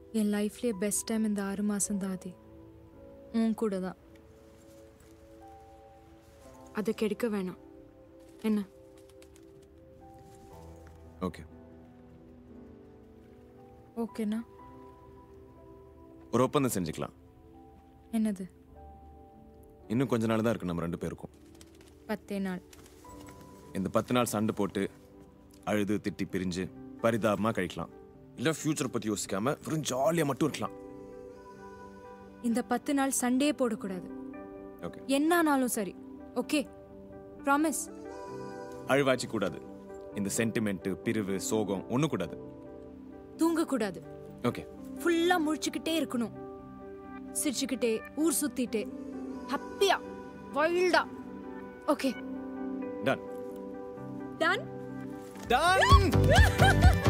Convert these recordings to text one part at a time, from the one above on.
என் லைஃப்லேயே best time இந்த ஆறு மாதம் தான் ஆதி உன் கூட தான் அதை கெடுக்க வேணாம் என்ன ஓகே ஓகேண்ணா ஒரு ஒப்பந்தம் செஞ்சுக்கலாம் என்னது இன்னும் கொஞ்ச நாள் தான் இருக்கு நம்ம ரெண்டு பேருக்கும் பத்தே நாள் இந்த பத்து நாள் சண்டை போட்டு அழுது திட்டி பிரிஞ்சு பரிதாபமாக கழிக்கலாம் இல்லை ஃபியூச்சரை பற்றி யோசிக்காம வெறும் ஜாலியாக மட்டும் இருக்கலாம் இந்த பத்து நாள் சண்டே போடக்கூடாது ஓகே என்னானாலும் சரி ஓகே ப்ராமிஸ் அழுவாச்சி கூடாது இந்த சென்டிமெண்ட்டு பிரிவு சோகம் ஒன்றும் கூடாது தூங்கக்கூடாது ஓகே ஃபுல்லா முழிச்சுக்கிட்டே இருக்கணும் சிரிச்சுக்கிட்டே ஊர் சுத்திட்டே ஹாப்பியா வைல்டா ஓகே டன் டன் டன்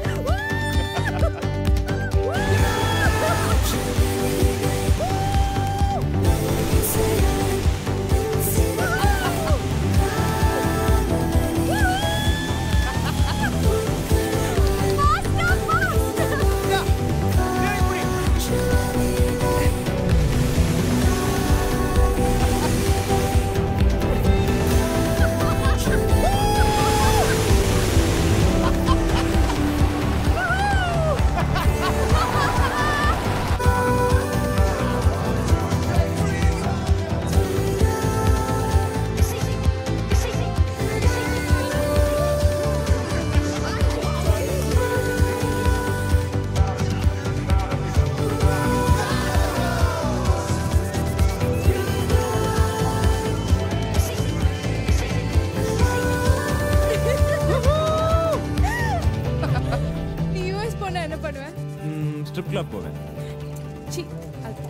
நீ யூஎஸ் போனா என்ன பண்ணுவ ஸ்ட்ரிப் கிளப் போவேன் சி அது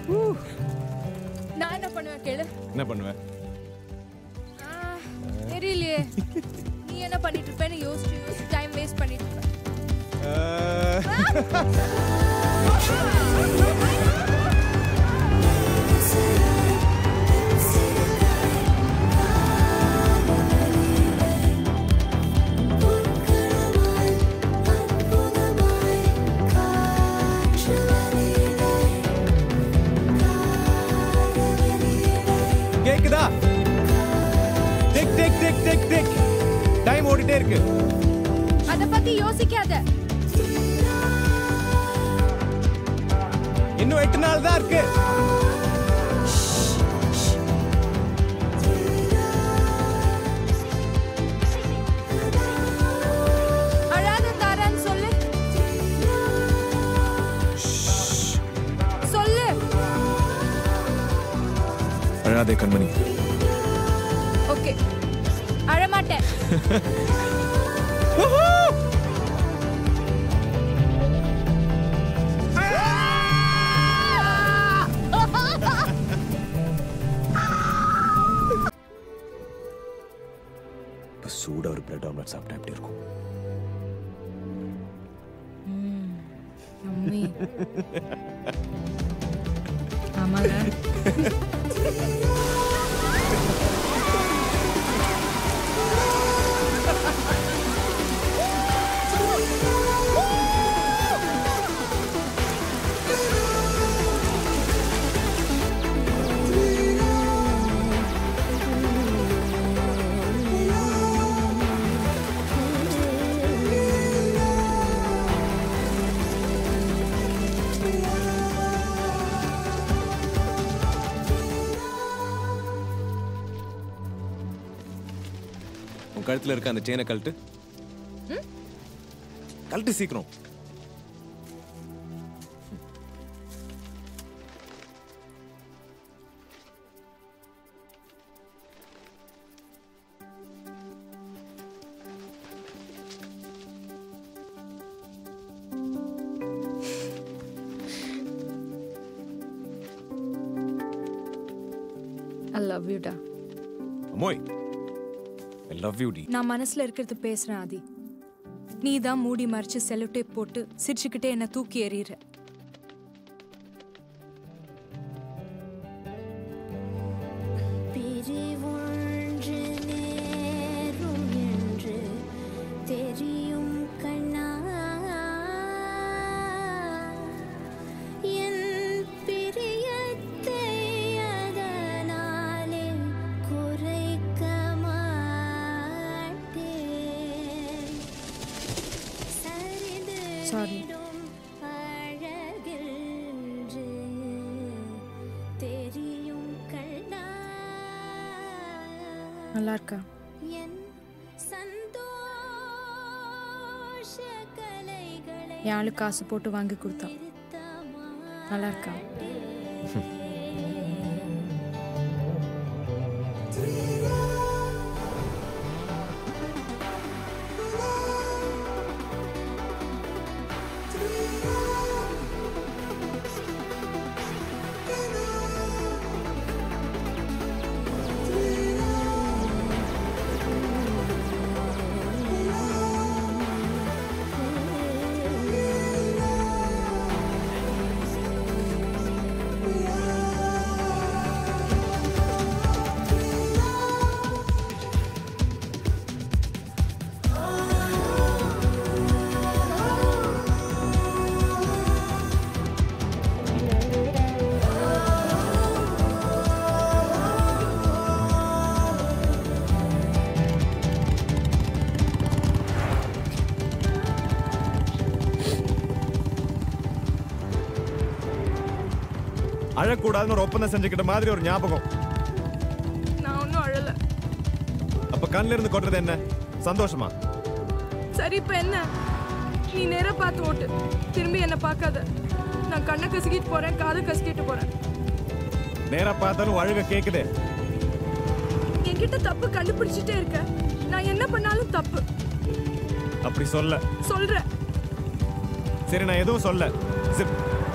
நான் என்ன பண்ணுவேன் கேளு என்ன பண்ணுவேன் ஆ, தெரியலையே நீ என்ன பண்ணிட்டு இருப்பேன்னு யோசிச்சு யோசிச்சு டைம் வேஸ்ட் பண்ணிட்டு இருப்ப கேக்குதா tick tick tick tick tick time ஓடிட்டே இருக்கு அத பத்தி யோசிக்காத இன்னும் எட்டு நாள் தான் இருக்கு அழாத தாரான்னு சொல்லு சொல்லு அழாதே கண்மணி ஓகே அழமாட்டேன் இப்போ சூடாக ஒரு பிரெட் ஆம்லெட் சாப்பிட்டா எப்படி இருக்கும் அம்மி ஆமாங்க உன் கழுத்துல இருக்க அந்த செயினை கழட்டு கழட்டு சீக்கிரம் ஐ லவ் யூடா அம்மோய் ஐ லவ் யூ டி நான் மனசுல இருக்கிறது பேசுறேன் ஆதி நீ தான் மூடி மறைச்சு செல்லோ டேப் போட்டு சிரிச்சுக்கிட்டே என்ன தூக்கி எறிகிற பிரிவொன்று நேரும் என்று தெரியும் கண்ணா சாரி அழகென்று தெரியும் கண்ணா நல்லா இருக்கா என் சந்தோஷ கலைகளை என் ஆளு காசு போட்டு வாங்கி கொடுத்தா நல்லா இருக்கா அழக்கூடாதுன்னு ஒரு ஒப்பந்தம் செஞ்சுக்கிட்ட மாதிரி ஒரு ஞாபகம் நான் ஒன்றும் அழல அப்ப கண்ணுல இருந்து கொட்டுறது என்ன சந்தோஷமா சரி இப்போ என்ன நீ நேரா பார்த்து ஓட்டு திரும்பி என்னை பார்க்காத நான் கண்ணை கசக்கிட்டு போறேன் காதை கசக்கிட்டு போறேன் நேரா பார்த்தாலும் அழுக கேக்குதே என்கிட்ட தப்பு கண்டுபிடிச்சிட்டே இருக்க நான் என்ன பண்ணாலும் தப்பு அப்படி சொல்ல சொல்றேன் சரி நான் எதுவும் சொல்ல சிப்